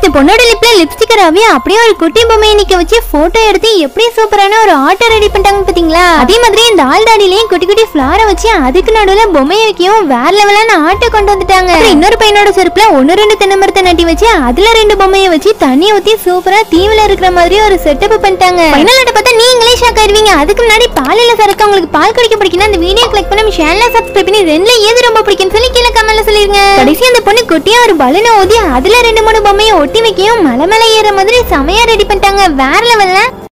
இந்த பொண்ணோட லிப்ல லிப்ஸ்டிக் ரவி அப்படியே ஒரு குட்டி பொம்மையை நிக்க வச்சு போட்டோ எடுத்து எப்படி சூப்பரான ஒரு ஆட்டோ ரெடி பண்ணிட்டாங்க பாத்தீங்களா அதே மாதிரி இந்த ஆள் தாடியிலையும் குட்டி குட்டி ஃபிளார வச்சு அதுக்கு நடுவுல பொம்மையை வைக்கவும் வேற லெவலான ஆட்டோ கொண்டு வந்துட்டாங்க அப்புறம் இன்னொரு பையனோட செருப்புல ஒன்னு ரெண்டு தென்னை மரத்தை நட்டி வச்சு அதுல ரெண்டு பொம்மையை வச்சு தண்ணி ஊத்தி சூப்பரா தீவுல இருக்கிற மாதிரி ஒரு செட்டப் பண்ணிட்டாங்க ஃபைனல் ஆட்ட பார்த்தா நீங்களே ஷாக் ஆயிருவீங்க அதுக்கு முன்னாடி பாலில சரக்கு உங்களுக்கு பால் குடிக்க பிடிக்குன்னா இந்த வீடியோ கிளிக் பண்ணி சேனலை சப்ஸ்கிரைப் பண்ணி ரெண்டுல எது ரொம்ப பிடிக்கும்னு சொல்லி கீழே கமெண்ட்ல சொல்லிருங்க கடைசி அந்த பொண்ணு குட்டியா ஒரு பலூனை ஊதி அதுல ரெண்டு மூணு பொம்மையை ஒட்டி வைக்கவும் மலை மேல ஏற மாதிரி செமையா ரெடி பண்ணிட்டாங்க வேற லெவல்ல